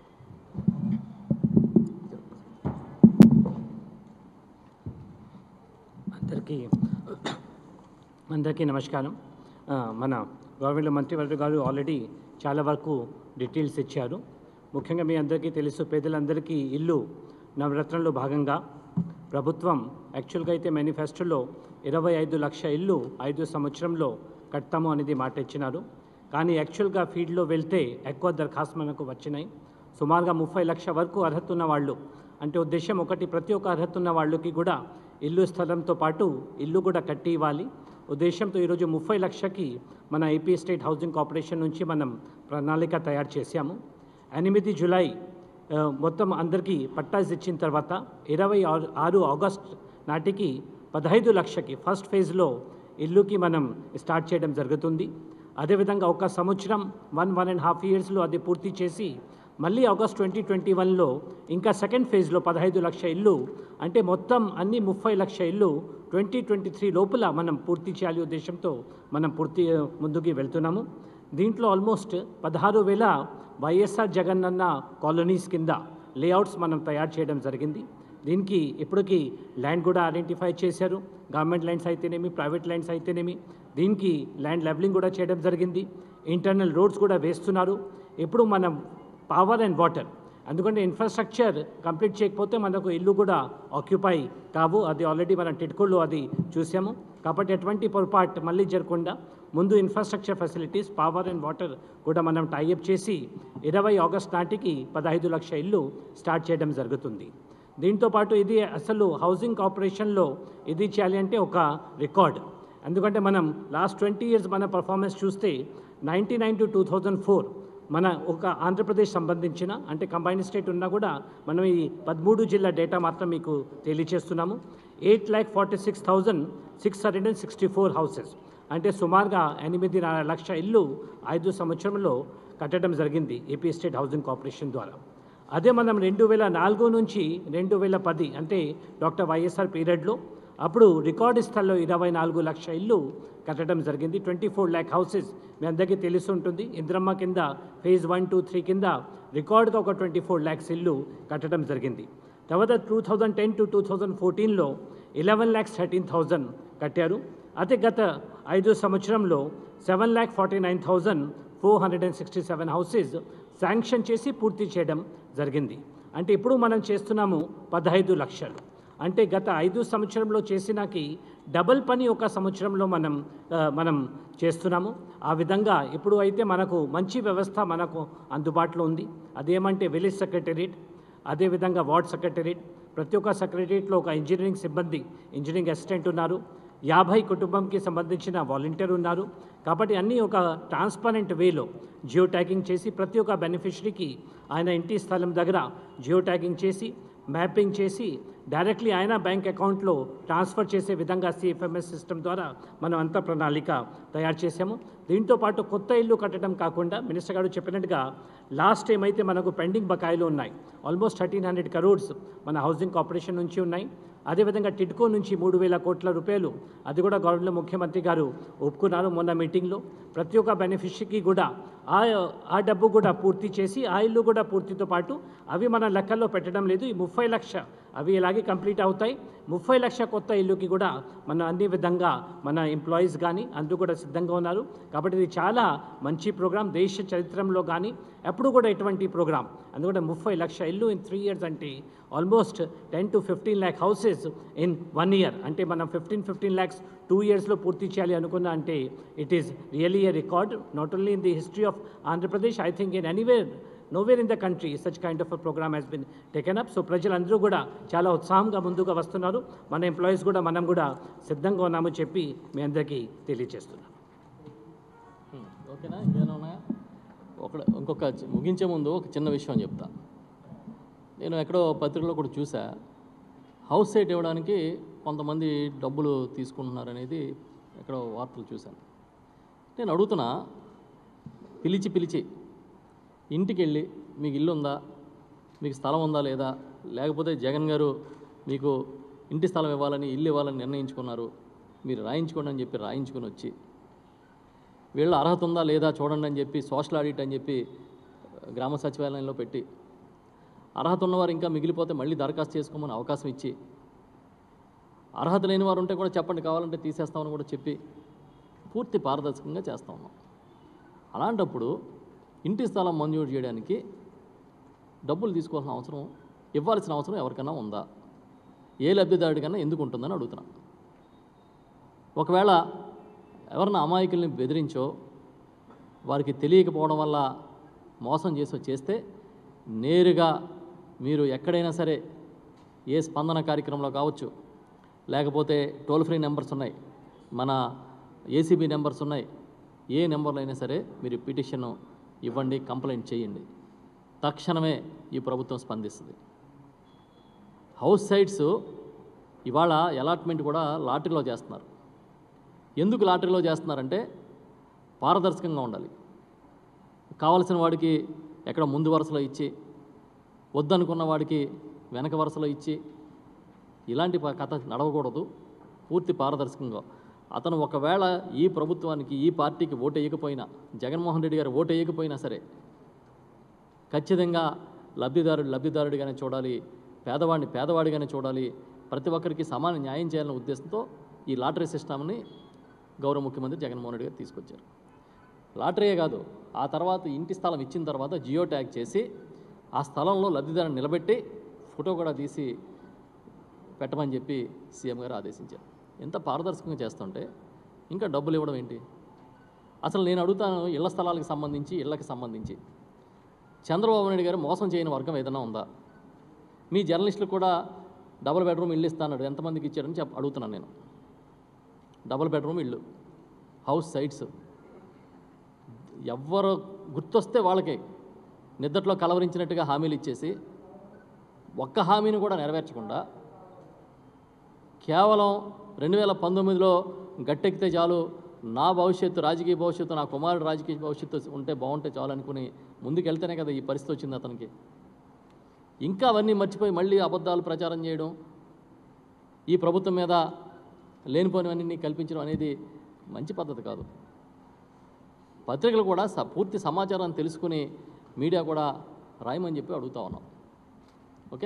అందరికీ అందరికీ నమస్కారం ఆ, మన గవర్నమెంట్ మంత్రివర్గ గారు ఆల్రెడీ చాలా వరకు డీటెయిల్స్ ఇచ్చారు ముఖ్యంగా మీ అందరికీ తెలుసు పేదలందరికీ ఇల్లు నవరత్నంలో భాగంగా ప్రభుత్వం యాక్చువల్గా అయితే మేనిఫెస్టోలో ఇరవై ఐదు లక్ష ఇల్లు ఐదు సంవత్సరంలో కడతాము అనేది మాట ఇచ్చినారు కానీ యాక్చువల్గా ఫీల్డ్లో వెళ్తే ఎక్కువ దరఖాస్తు మనకు వచ్చినాయి సుమారుగా ముప్పై లక్ష వరకు అర్హత ఉన్న వాళ్ళు అంటే ఉద్దేశం ఒకటి ప్రతి ఒక్క అర్హత ఉన్న వాళ్ళకి కూడా ఇల్లు స్థలంతో పాటు ఇల్లు కూడా కట్టి ఇవ్వాలి ఉద్దేశంతో ఈరోజు ముప్పై లక్షకి మన ఏపీ స్టేట్ హౌసింగ్ కార్పొరేషన్ నుంచి మనం ప్రణాళిక తయారు చేశాము ఎనిమిది జులై ఆ, మొత్తం అందరికీ పట్టాస్ ఇచ్చిన తర్వాత ఇరవై ఆరు ఆరు ఆగస్ట్ నాటికి పదహైదు లక్షకి ఫస్ట్ ఫేజ్లో ఇల్లుకి మనం స్టార్ట్ చేయడం జరుగుతుంది అదేవిధంగా ఒక సంవత్సరం వన్ వన్ అండ్ హాఫ్ ఇయర్స్లో అది పూర్తి చేసి మళ్ళీ ఆగస్ట్ ట్వంటీ ట్వంటీ వన్లో ఇంకా సెకండ్ ఫేజ్లో పదహైదు లక్ష ఇల్లు అంటే మొత్తం అన్ని ముప్పై లక్ష ఇల్లు ట్వంటీ ట్వంటీ త్రీ లోపల మనం పూర్తి చేయాలి ఉద్దేశంతో మనం పూర్తి ముందుకు వెళ్తున్నాము దీంట్లో ఆల్మోస్ట్ పదహారు వేల వైఎస్ఆర్ జగనన్న కాలనీస్ కింద లేఅవుట్స్ మనం తయారు చేయడం జరిగింది దీనికి ఇప్పటికీ ల్యాండ్ కూడా ఐడెంటిఫై చేశారు గవర్నమెంట్ ల్యాండ్స్ అయితేనేమి ప్రైవేట్ ల్యాండ్స్ అయితేనేమి దీనికి ల్యాండ్ లెవలింగ్ కూడా చేయడం జరిగింది ఇంటర్నల్ రోడ్స్ కూడా వేస్తున్నారు ఇప్పుడు మనం పవర్ అండ్ వాటర్ ఎందుకంటే ఇన్ఫ్రాస్ట్రక్చర్ కంప్లీట్ చేయకపోతే మనకు ఇల్లు కూడా ఆక్యుపై కావు అది ఆల్రెడీ మనం టిడ్కోలో అది చూసాము కాబట్టి ఎటువంటి పొరపాటు మళ్ళీ జరగకుండా ముందు infrastructure facilities power and water కూడా మనం టైఅప్ చేసి ఇరవై ఆగస్ట్ నాటికి పదహైదు లక్ష ఇల్లు స్టార్ట్ చేయడం జరుగుతుంది దీంతో పాటు ఇది అసలు హౌసింగ్ కార్పొరేషన్లో ఇది చేయాలి అంటే ఒక రికార్డ్ ఎందుకంటే మనం లాస్ట్ ట్వంటీ ఇయర్స్ మన పర్ఫార్మెన్స్ చూస్తే ninety nine to two thousand four మన ఒక ఆంధ్రప్రదేశ్ సంబంధించిన అంటే కంబైన్ స్టేట్ ఉన్నా కూడా మనం ఈ పదమూడు జిల్లా డేటా మాత్రం మీకు తెలియచేస్తున్నాము eight lakh forty six thousand six hundred and sixty four houses అంటే సుమారుగా ఎనిమిదిన్నర లక్ష ఇల్లు ఐదు సంవత్సరంలో కట్టడం జరిగింది ఏపీ స్టేట్ హౌసింగ్ కార్పొరేషన్ ద్వారా అదే మనం రెండు వేల నాలుగు నుంచి రెండు వేల పది అంటే డాక్టర్ వైఎస్ఆర్ పీరియడ్లో అప్పుడు రికార్డు స్థలంలో ఇరవై నాలుగు లక్ష ఇల్లు కట్టడం జరిగింది ట్వంటీ ఫోర్ ల్యాక్ హౌసెస్ మీ అందరికీ తెలిసి ఉంటుంది ఇంద్రమ్మ కింద ఫేజ్ వన్ టూ త్రీ కింద రికార్డుగా ఒక ట్వంటీ ఫోర్ ల్యాక్స్ ఇల్లు కట్టడం జరిగింది తర్వాత two thousand ten to two thousand ఫోర్టీన్లో ఎలెవెన్ ల్యాక్స్ థర్టీన్ థౌజండ్ కట్టారు అదే గత ఐదు సంవత్సరంలో seven lakh forty nine thousand four hundred and sixty seven houses sanction చేసి పూర్తి చేయడం జరిగింది అంటే ఇప్పుడు మనం చేస్తున్నాము పదహైదు లక్షలు అంటే గత ఐదు సంవత్సరంలో చేసినకి డబల్ పని ఒక సంవత్సరంలో మనం ఆ, మనం చేస్తున్నాము ఆ విధంగా ఇప్పుడు అయితే మనకు మంచి వ్యవస్థ మనకు అందుబాటులో ఉంది అదేమంటే విలేజ్ సెక్రటరేట్ అదేవిధంగా వార్డ్ సెక్రటరేట్ ప్రతి ఒక్క సెక్రటరేట్లో ఒక ఇంజనీరింగ్ సిబ్బంది ఇంజనీరింగ్ అసిస్టెంట్ ఉన్నారు యాభై కుటుంబంకి సంబంధించిన వాలంటీర్ ఉన్నారు కాబట్టి అన్నీ ఒక ట్రాన్స్పరెంట్ వేలో జియో ట్యాగింగ్ చేసి ప్రతి ఒక్క బెనిఫిషరీకి ఆయన ఇంటి స్థలం దగ్గర జియో ట్యాగింగ్ చేసి మ్యాపింగ్ చేసి డైరెక్ట్లీ ఆయన బ్యాంక్ అకౌంట్లో ట్రాన్స్ఫర్ చేసే విధంగా సిఎఫ్ఎంఎస్ సిస్టమ్ ద్వారా మనం అంత ప్రణాళిక తయారు చేసాము దీంతో పాటు కొత్త ఇల్లు కట్టడం కాకుండా మినిస్టర్ గారు చెప్పినట్టుగా లాస్ట్ టైం అయితే మనకు పెండింగ్ బకాయిలు ఉన్నాయి ఆల్మోస్ట్ థర్టీన్ హండ్రెడ్ కరోడ్స్ మన హౌసింగ్ కార్పొరేషన్ నుంచి ఉన్నాయి అదేవిధంగా టిడ్కో నుంచి మూడు వేల కోట్ల రూపాయలు అది కూడా గవర్నమెంట్ ముఖ్యమంత్రి గారు ఒప్పుకున్నారు మొన్న మీటింగ్లో ప్రతి ఒక్క బెనిఫిషరీకి కూడా ఆ ఆ డబ్బు కూడా పూర్తి చేసి ఆ ఇల్లు కూడా పూర్తితో పాటు అవి మన లెక్కల్లో పెట్టడం లేదు ఈ ముప్పై లక్ష అవి ఇలాగే కంప్లీట్ అవుతాయి ముప్పై లక్ష కొత్త ఇల్లుకి కూడా మన అన్ని విధంగా మన ఎంప్లాయీస్ కానీ అందరూ కూడా సిద్ధంగా ఉన్నారు కాబట్టి ఇది చాలా మంచి ప్రోగ్రాం దేశ చరిత్రలో కానీ ఎప్పుడు కూడా ఇటువంటి ప్రోగ్రాం అందుకంటే ముప్పై లక్ష ఇల్లు ఇన్ త్రీ ఇయర్స్ అంటే almost ten to fifteen lakh houses in one year అంటే మనం ఫిఫ్టీన్ ఫిఫ్టీన్ ల్యాక్స్ టూ ఇయర్స్లో పూర్తి చేయాలి అనుకున్నా అంటే it is really a record not only in the history of Andhra Pradesh I think in anywhere nowhere in the country such kind of a programme has been taken up so ప్రజలందరూ కూడా చాలా ఉత్సాహంగా ముందుగా వస్తున్నారు మన ఎంప్లాయీస్ కూడా మనం కూడా సిద్ధంగా ఉన్నామని చెప్పి మీ అందరికీ తెలియజేస్తున్నాం హ్మ్. ఓకేనా ఇంకేమైనా ఉన్నాయా ఒక ఇంకొక చి- ముగించే ముందు ఒక చిన్న విషయం చెప్తా నేను ఎక్కడో పత్రికలో కూడా చూసా హౌస్ సైట్ ఇవ్వడానికి కొంతమంది డబ్బులు తీసుకుంటున్నారు అనేది ఎక్కడో వార్తలు చూశాను నేను అడుగుతున్నా పిలిచి పిలిచి ఇంటికి వెళ్ళి మీకు ఇల్లు ఉందా మీకు స్థలం ఉందా లేదా లేకపోతే జగన్ గారు మీకు ఇంటి స్థలం ఇవ్వాలని ఇల్లు ఇవ్వాలని నిర్ణయించుకున్నారు మీరు రాయించుకోండి అని చెప్పి రాయించుకొని వచ్చి వీళ్ళ అర్హత ఉందా లేదా చూడండి అని చెప్పి సోషల్ ఆడిట్ అని చెప్పి ఆ, గ్రామ సచివాలయంలో పెట్టి అర్హత ఉన్నవారు ఇంకా మిగిలిపోతే మళ్ళీ దరఖాస్తు చేసుకోమని అవకాశం ఇచ్చి అర్హత లేని వారు ఉంటే కూడా చెప్పండి కావాలంటే తీసేస్తామని కూడా చెప్పి పూర్తి పారదర్శకంగా చేస్తా ఉన్నాం అలాంటప్పుడు ఇంటి స్థలం మంజూరు చేయడానికి డబ్బులు తీసుకోవాల్సిన అవసరం ఇవ్వాల్సిన అవసరం ఎవరికైనా ఉందా ఏ లబ్ధిదారుడికన్నా ఎందుకు ఉంటుందని అడుగుతున్నా ఒకవేళ ఎవరిన అమాయకుల్ని బెదిరించో వారికి తెలియకపోవడం వల్ల మోసం చేసో చేస్తే నేరుగా మీరు ఎక్కడైనా సరే ఏ స్పందన కార్యక్రమంలో కావచ్చు లేకపోతే టోల్ ఫ్రీ నెంబర్స్ ఉన్నాయి మన ఏసీబీ నెంబర్స్ ఉన్నాయి ఏ నెంబర్లో అయినా సరే మీరు పిటిషన్ ఇవ్వండి కంప్లైంట్ చేయండి తక్షణమే ఈ ప్రభుత్వం స్పందిస్తుంది హౌస్ సైట్స్ ఇవాళ అలాట్మెంట్ కూడా లాటరీలో చేస్తున్నారు ఎందుకు లాటరీలో చేస్తున్నారంటే పారదర్శకంగా ఉండాలి కావలసిన వాడికి ఎక్కడ ముందు వరుసలో ఇచ్చి వద్దనుకున్న వాడికి వెనక వరుసలో ఇచ్చి ఇలాంటి ప- కథ నడవకూడదు పూర్తి పారదర్శకంగా అతను ఒకవేళ ఈ ప్రభుత్వానికి ఈ పార్టీకి ఓటు వేయకపోయినా జగన్మోహన్ రెడ్డి గారు ఓటు వేయకపోయినా సరే ఖచ్చితంగా లబ్ధిదారుడు లబ్ధిదారుడిగానే చూడాలి పేదవాడిని పేదవాడిగానే చూడాలి ప్రతి ఒక్కరికి సమాన న్యాయం చేయాలనే ఉద్దేశంతో ఈ లాటరీ సిస్టమ్ని గౌరవ ముఖ్యమంత్రి జగన్మోహన్ రెడ్డి గారు తీసుకొచ్చారు లాటరీయే కాదు ఆ తర్వాత ఇంటి స్థలం ఇచ్చిన తర్వాత జియో ట్యాగ్ చేసి ఆ స్థలంలో లబ్ధిదారుని నిలబెట్టి ఫోటో కూడా తీసి పెట్టమని చెప్పి సీఎం గారు ఆదేశించారు ఎంత పారదర్శకంగా చేస్తుంటే ఇంకా డబ్బులు ఇవ్వడం ఏంటి అసలు నేను అడుగుతాను ఇళ్ల స్థలాలకు సంబంధించి ఇళ్ళకి సంబంధించి చంద్రబాబు నాయుడు గారు మోసం చేయని వర్గం ఏదైనా ఉందా మీ జర్నలిస్టులు కూడా డబుల్ బెడ్రూమ్ ఇల్లు ఇస్తాడు ఎంతమందికి ఇచ్చారని చెప్ప అడుగుతున్నాను నేను డబుల్ బెడ్రూమ్ ఇల్లు హౌస్ సైట్స్ ఎవరు గుర్తొస్తే వాళ్ళకి నిద్దట్లో కలవరించినట్టుగా హామీలు ఇచ్చేసి ఒక్క హామీని కూడా నెరవేర్చకుండా కేవలం రెండు వేల పంతొమ్మిదిలో గట్టెక్కితే చాలు నా భవిష్యత్తు రాజకీయ భవిష్యత్తు నా కుమారుడు రాజకీయ భవిష్యత్తు ఉంటే బాగుంటే చాలు అనుకుని ముందుకెళ్తేనే కదా ఈ పరిస్థితి వచ్చింది అతనికి ఇంకా అవన్నీ మర్చిపోయి మళ్ళీ అబద్ధాలు ప్రచారం చేయడం ఈ ప్రభుత్వం మీద లేనిపోనివన్నీ కల్పించడం అనేది మంచి పద్ధతి కాదు పత్రికలు కూడా స పూర్తి సమాచారాన్ని తెలుసుకుని మీడియా కూడా రాయమని చెప్పి అడుగుతా ఉన్నాం ఓకే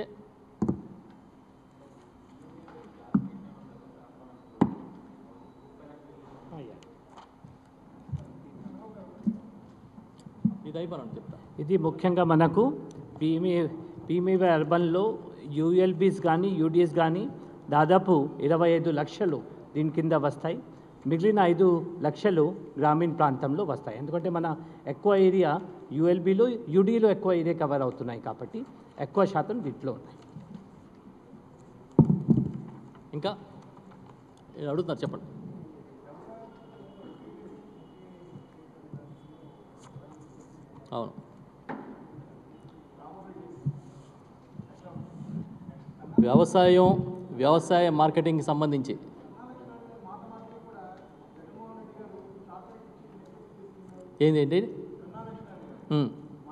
ఇది అయిపోయినాను చెప్తా ఇది ముఖ్యంగా మనకు పీమీ పీమీవై అర్బన్లో యూఎల్బీస్ కానీ యూడిఎస్ కానీ దాదాపు ఇరవై ఐదు లక్షలు దీని కింద వస్తాయి మిగిలిన ఐదు లక్షలు గ్రామీణ ప్రాంతంలో వస్తాయి ఎందుకంటే మన ఎక్కువ ఏరియా యూఎల్బీలో యూడీలో ఎక్కువ ఏరియా కవర్ అవుతున్నాయి కాబట్టి ఎక్కువ శాతం దీంట్లో ఉన్నాయి ఇంకా ఏ అడుగుతున్నారు చెప్పండి అవును వ్యవసాయం వ్యవసాయ మార్కెటింగ్కి సంబంధించి ఏంది ఏంటి ఉమ్.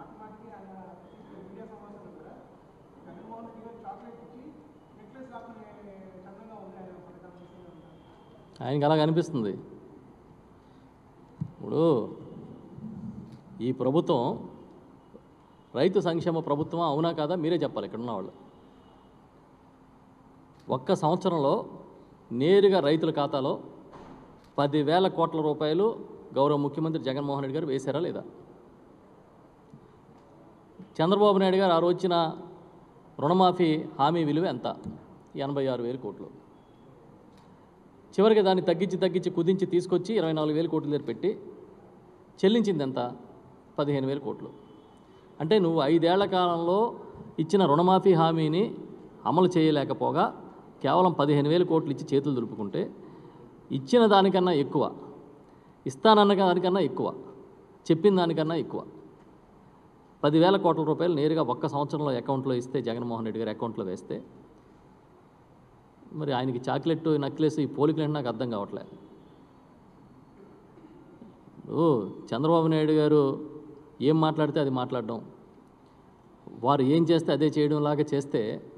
ఆయనకి అలా కనిపిస్తుంది ఇప్పుడు ఈ ప్రభుత్వం రైతు సంక్షేమ ప్రభుత్వం అవునా కాదా మీరే చెప్పాలి ఇక్కడ ఉన్న వాళ్ళు ఒక్క సంవత్సరంలో నేరుగా రైతుల ఖాతాలో పదివేల కోట్ల రూపాయలు గౌరవ ముఖ్యమంత్రి జగన్మోహన్ రెడ్డి గారు వేశారా లేదా చంద్రబాబు నాయుడు గారు ఆ రోజున రుణమాఫీ హామీ విలువ ఎంత ఎనభై ఆరు వేలు కోట్లు చివరికి దాన్ని తగ్గించి తగ్గించి కుదించి తీసుకొచ్చి ఇరవై నాలుగు వేల కోట్ల దగ్గర పెట్టి చెల్లించింది ఎంత పదిహేను వేల కోట్లు అంటే నువ్వు ఐదేళ్ల కాలంలో ఇచ్చిన రుణమాఫీ హామీని అమలు చేయలేకపోగా కేవలం పదిహేను వేల కోట్లు ఇచ్చి చేతులు దులుపుకుంటే ఇచ్చిన దానికన్నా ఎక్కువ ఇస్తానన్న దానికన్నా ఎక్కువ చెప్పిన దానికన్నా ఎక్కువ పదివేల కోట్ల రూపాయలు నేరుగా ఒక్క సంవత్సరంలో అకౌంట్లో ఇస్తే జగన్మోహన్ రెడ్డి గారి అకౌంట్లో వేస్తే మరి ఆయనకి చాక్లెట్ నక్లెస్ ఈ పోలికలు నాకు అర్థం కావట్లే ఓ చంద్రబాబు నాయుడు గారు ఏం మాట్లాడితే అది మాట్లాడడం వారు ఏం చేస్తే అదే చేయడం లాగా చేస్తే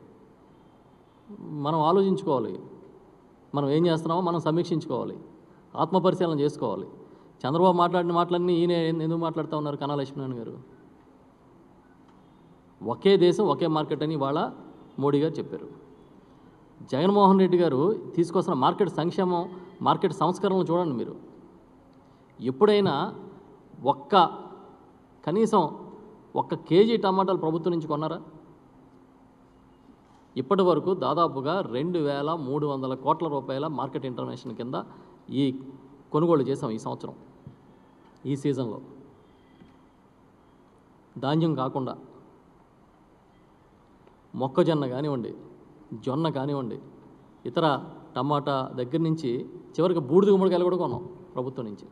మనం ఆలోచించుకోవాలి మనం ఏం చేస్తున్నామో మనం సమీక్షించుకోవాలి ఆత్మపరిశీలన చేసుకోవాలి చంద్రబాబు మాట్లాడిన మాటలన్నీ ఈయన ఎందుకు మాట్లాడుతూ ఉన్నారు కన్నా లక్ష్మీనారాయణ గారు ఒకే దేశం ఒకే మార్కెట్ అని ఇవాళ మోడీ గారు చెప్పారు జగన్మోహన్ రెడ్డి గారు తీసుకొస్తున్న మార్కెట్ సంక్షేమం మార్కెట్ సంస్కరణలు చూడండి మీరు ఎప్పుడైనా ఒక్క కనీసం ఒక్క కేజీ టమాటాలు ప్రభుత్వం నుంచి కొన్నారా ఇప్పటి వరకు దాదాపుగా రెండు వేల మూడు వందల కోట్ల రూపాయల మార్కెట్ ఇంటర్వెన్షన్ కింద ఈ కొనుగోలు చేసాం ఈ సంవత్సరం ఈ సీజన్లో ధాన్యం కాకుండా మొక్కజొన్న కానివ్వండి జొన్న కానివ్వండి ఇతర టమాటా దగ్గర నుంచి చివరికి బూడిద గుమ్మడికాయలు కూడా కొన్నాం ప్రభుత్వం నుంచి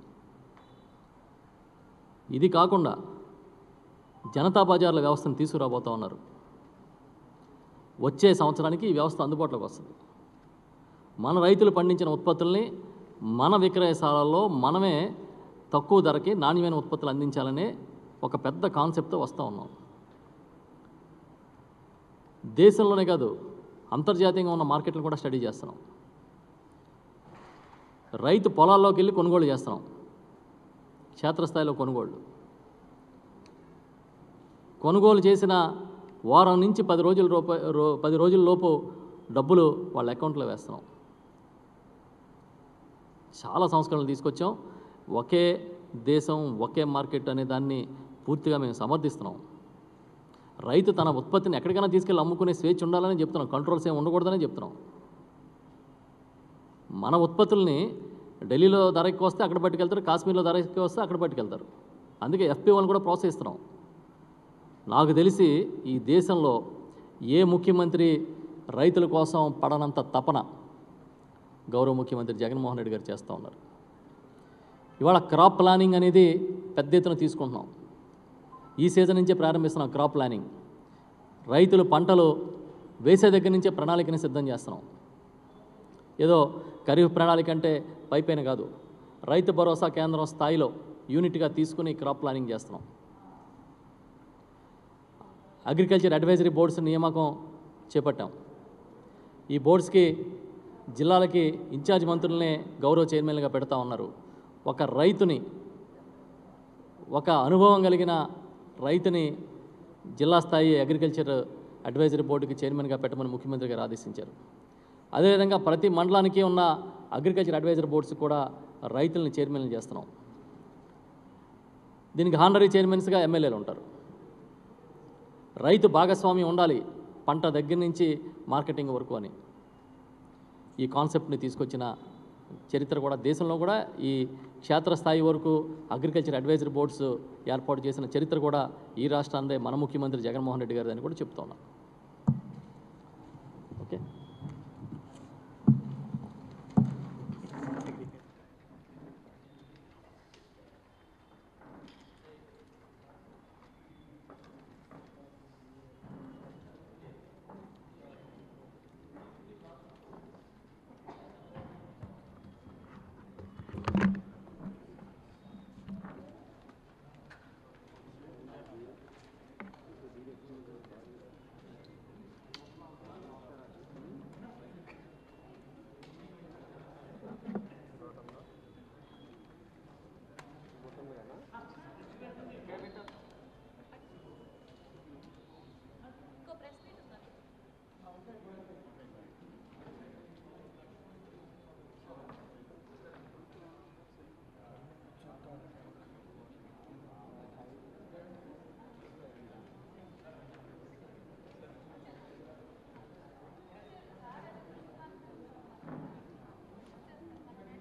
ఇది కాకుండా జనతా బజార్ల వ్యవస్థను తీసుకురాబోతా ఉన్నారు వచ్చే సంవత్సరానికి ఈ వ్యవస్థ అందుబాటులోకి వస్తుంది మన రైతులు పండించిన ఉత్పత్తుల్ని మన విక్రయశాలల్లో మనమే తక్కువ ధరకి నాణ్యమైన ఉత్పత్తులు అందించాలనే ఒక పెద్ద కాన్సెప్ట్తో వస్తూ ఉన్నాం దేశంలోనే కాదు అంతర్జాతీయంగా ఉన్న మార్కెట్లను కూడా స్టడీ చేస్తున్నాం రైతు పొలాల్లోకి వెళ్ళి కొనుగోలు చేస్తున్నాం క్షేత్రస్థాయిలో కొనుగోళ్ళు కొనుగోలు చేసిన వారం నుంచి పది రోజుల రూపాయ రో పది రోజుల లోపు డబ్బులు వాళ్ళ అకౌంట్లో వేస్తున్నాం చాలా సంస్కరణలు తీసుకొచ్చాం ఒకే దేశం ఒకే మార్కెట్ అనే దాన్ని పూర్తిగా మేము సమర్థిస్తున్నాం రైతు తన ఉత్పత్తిని ఎక్కడికైనా తీసుకెళ్ళి అమ్ముకునే స్వేచ్ఛ ఉండాలని చెప్తున్నాం కంట్రోల్స్ ఏమి ఉండకూడదని చెప్తున్నాం మన ఉత్పత్తుల్ని ఢిల్లీలో ధర ఎక్కువ వస్తే అక్కడ పట్టుకెళ్తారు కాశ్మీర్లో ధర ఎక్కువ వస్తే అక్కడ పట్టుకెళ్తారు అందుకే ఎఫ్పిఓని కూడా ప్రోత్సహిస్తున్నాం నాకు తెలిసి ఈ దేశంలో ఏ ముఖ్యమంత్రి రైతుల కోసం పడనంత తపన గౌరవ ముఖ్యమంత్రి జగన్మోహన్ రెడ్డి గారు చేస్తూ ఉన్నారు ఇవాళ క్రాప్ ప్లానింగ్ అనేది పెద్ద ఎత్తున తీసుకుంటున్నాం ఈ సీజన్ నుంచే ప్రారంభిస్తున్నాం క్రాప్ ప్లానింగ్ రైతులు పంటలు వేసే దగ్గర నుంచే ప్రణాళికని సిద్ధం చేస్తున్నాం ఏదో ఖరీఫ్ ప్రణాళిక అంటే పైపైన కాదు రైతు భరోసా కేంద్రం స్థాయిలో యూనిట్గా తీసుకుని క్రాప్ ప్లానింగ్ చేస్తున్నాం అగ్రికల్చర్ అడ్వైజరీ బోర్డ్స్ నియామకం చేపట్టాం ఈ బోర్డ్స్కి జిల్లాలకి ఇన్ఛార్జ్ మంత్రులనే గౌరవ చైర్మన్గా పెడతా ఉన్నారు ఒక రైతుని ఒక అనుభవం కలిగిన రైతుని జిల్లా స్థాయి అగ్రికల్చర్ అడ్వైజరీ బోర్డుకి చైర్మన్గా పెట్టమని ముఖ్యమంత్రి గారు ఆదేశించారు అదేవిధంగా ప్రతి మండలానికి ఉన్న అగ్రికల్చర్ అడ్వైజరీ బోర్డ్స్ కూడా రైతుల్ని చైర్మన్లు చేస్తున్నాం దీనికి హానరీ చైర్మన్స్గా ఎమ్మెల్యేలు ఉంటారు రైతు భాగస్వామ్యం ఉండాలి పంట దగ్గర నుంచి మార్కెటింగ్ వరకు అని ఈ కాన్సెప్ట్ని తీసుకొచ్చిన చరిత్ర కూడా దేశంలో కూడా ఈ క్షేత్రస్థాయి వరకు అగ్రికల్చర్ అడ్వైజరీ బోర్డ్స్ ఏర్పాటు చేసిన చరిత్ర కూడా ఈ రాష్ట్రాందే మన ముఖ్యమంత్రి జగన్మోహన్ రెడ్డి గారిది అని కూడా చెప్తా ఉన్నాం ఓకే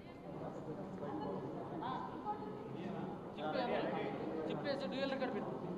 చెప్పేసి డ్యూయల్ రికార్డ్ పెట్టు